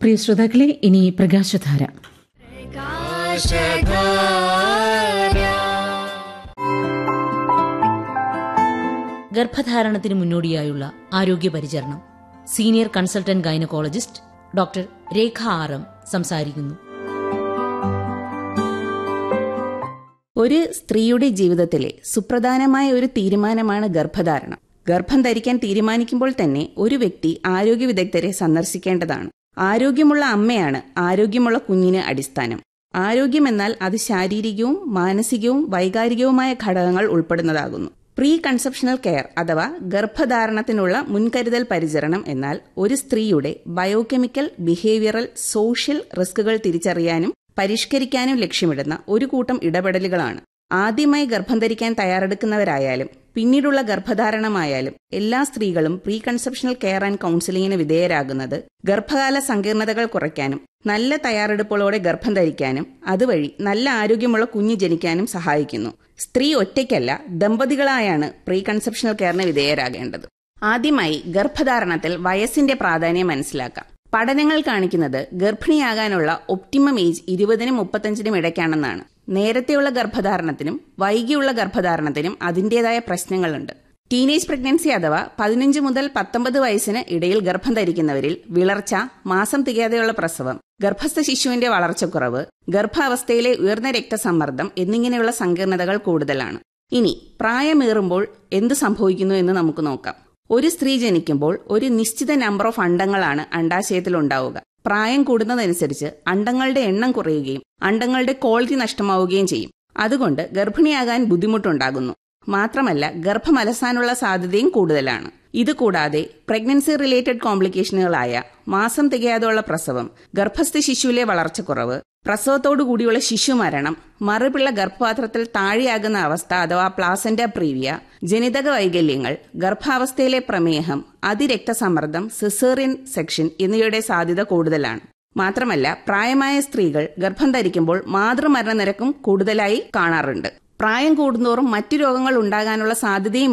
പ്രിയ ശ്രോതാക്കളെ ഇനി പ്രകാശധാര ഗർഭധാരണത്തിന് മുന്നോടിയായുള്ള ആരോഗ്യ പരിചരണം senior consultant gynaecologist doctor Rekha R M സംസാരിക്കുന്നു ഒരു സ്ത്രീയുടെ ജീവിതത്തിലെ സുപ്രധാനമായ ഒരു തീരുമാനമാണ് ഗർഭധാരണം ഗർഭം ധരിക്കാൻ തീരുമാനിക്കുമ്പോൾ തന്നെ ഒരു വ്യക്തി ആരോഗ്യ വിദഗ്ധരെ സന്ദർശിക്കേണ്ടതാണ് ആരോഗ്യമുള്ള അമ്മയാണ് ആരോഗ്യമുള്ള കുഞ്ഞിന് അടിസ്ഥാനം ആരോഗ്യമെന്നാൽ അത് ശാരീരികവും മാനസികവും വൈകാരികവുമായ ഘടകങ്ങൾ ഉൾപ്പെടുന്നതാകുന്നു പ്രീ കൺസെപ്ഷണൽ കെയർ അഥവാ ഗർഭധാരണത്തിനുള്ള മുൻകരുതൽ പരിചരണം എന്നാൽ ഒരു സ്ത്രീയുടെ ബയോകെമിക്കൽ ബിഹേവിയറൽ സോഷ്യൽ റിസ്കുകൾ തിരിച്ചറിയാനും പരിഷ്കരിക്കാനും ലക്ഷ്യമിടുന്ന ഒരു കൂട്ടം ഇടപെടലുകളാണ് ആദ്യമായി ഗർഭം ധരിക്കാൻ തയ്യാറെടുക്കുന്നവരായാലും പിന്നീടുള്ള ഗർഭധാരണമായാലും എല്ലാ സ്ത്രീകളും പ്രീ കൺസെപ്ഷണൽ കെയർ ആൻഡ് കൌൺസിലിംഗിന് വിധേയരാകുന്നത് ഗർഭകാല സങ്കീർണതകൾ കുറയ്ക്കാനും നല്ല തയ്യാറെടുപ്പുകളോടെ ഗർഭം ധരിക്കാനും അതുവഴി നല്ല ആരോഗ്യമുള്ള കുഞ്ഞ് ജനിക്കാനും സഹായിക്കുന്നു സ്ത്രീ ഒറ്റയ്ക്കല്ല ദമ്പതികളായാണ് പ്രീ കൺസെപ്ഷണൽ കെയറിന് വിധേയരാകേണ്ടത് ആദ്യമായി ഗർഭധാരണത്തിൽ വയസ്സിന്റെ പ്രാധാന്യം മനസ്സിലാക്കാം പഠനങ്ങൾ കാണിക്കുന്നത് ഗർഭിണിയാകാനുള്ള ഒപ്റ്റിമം ഏജ് ഇരുപതിനും മുപ്പത്തഞ്ചിനും ഇടയ്ക്കാണെന്നാണ് നേരത്തെയുള്ള ഗർഭധാരണത്തിനും വൈകിയുള്ള ഗർഭധാരണത്തിനും അതിന്റേതായ പ്രശ്നങ്ങളുണ്ട് ടീനേജ് പ്രഗ്നൻസി അഥവാ പതിനഞ്ച് മുതൽ പത്തൊമ്പത് വയസ്സിന് ഇടയിൽ ഗർഭം ധരിക്കുന്നവരിൽ വിളർച്ച മാസം തികയാതെയുള്ള പ്രസവം ഗർഭസ്ഥ ശിശുവിന്റെ വളർച്ചക്കുറവ് ഗർഭാവസ്ഥയിലെ ഉയർന്ന രക്തസമ്മർദ്ദം എന്നിങ്ങനെയുള്ള സങ്കീർണതകൾ കൂടുതലാണ് ഇനി പ്രായമേറുമ്പോൾ എന്ത് സംഭവിക്കുന്നു എന്ന് നമുക്ക് നോക്കാം ഒരു സ്ത്രീ ജനിക്കുമ്പോൾ ഒരു നിശ്ചിത നമ്പർ ഓഫ് അണ്ടങ്ങളാണ് അണ്ടാശയത്തിൽ ഉണ്ടാവുക പ്രായം കൂടുന്നതനുസരിച്ച് അണ്ടങ്ങളുടെ എണ്ണം കുറയുകയും അണ്ടങ്ങളുടെ ക്വാളിറ്റി നഷ്ടമാവുകയും ചെയ്യും അതുകൊണ്ട് ഗർഭിണിയാകാൻ ബുദ്ധിമുട്ടുണ്ടാകുന്നു മാത്രമല്ല ഗർഭം അലസാനുള്ള സാധ്യതയും കൂടുതലാണ് ഇതുകൂടാതെ പ്രഗ്നൻസി റിലേറ്റഡ് കോംപ്ലിക്കേഷനുകളായ മാസം തികയാതെയുള്ള പ്രസവം ഗർഭസ്ഥ ശിശുവിലെ വളർച്ചക്കുറവ് പ്രസവത്തോടുകൂടിയുള്ള ശിശുമരണം മറുപിള്ള ഗർഭപാത്രത്തിൽ താഴെയാകുന്ന അവസ്ഥ അഥവാ പ്ലാസന്റ പ്രീവിയ ജനിതക വൈകല്യങ്ങൾ ഗർഭാവസ്ഥയിലെ പ്രമേഹം അതിരക്തസമ്മർദ്ദം സിസേറിയൻ സെക്ഷൻ എന്നിവയുടെ സാധ്യത കൂടുതലാണ് മാത്രമല്ല പ്രായമായ സ്ത്രീകൾ ഗർഭം ധരിക്കുമ്പോൾ മാതൃമരണ നിരക്കും കൂടുതലായി കാണാറുണ്ട് പ്രായം കൂടുന്തോറും മറ്റു രോഗങ്ങൾ ഉണ്ടാകാനുള്ള സാധ്യതയും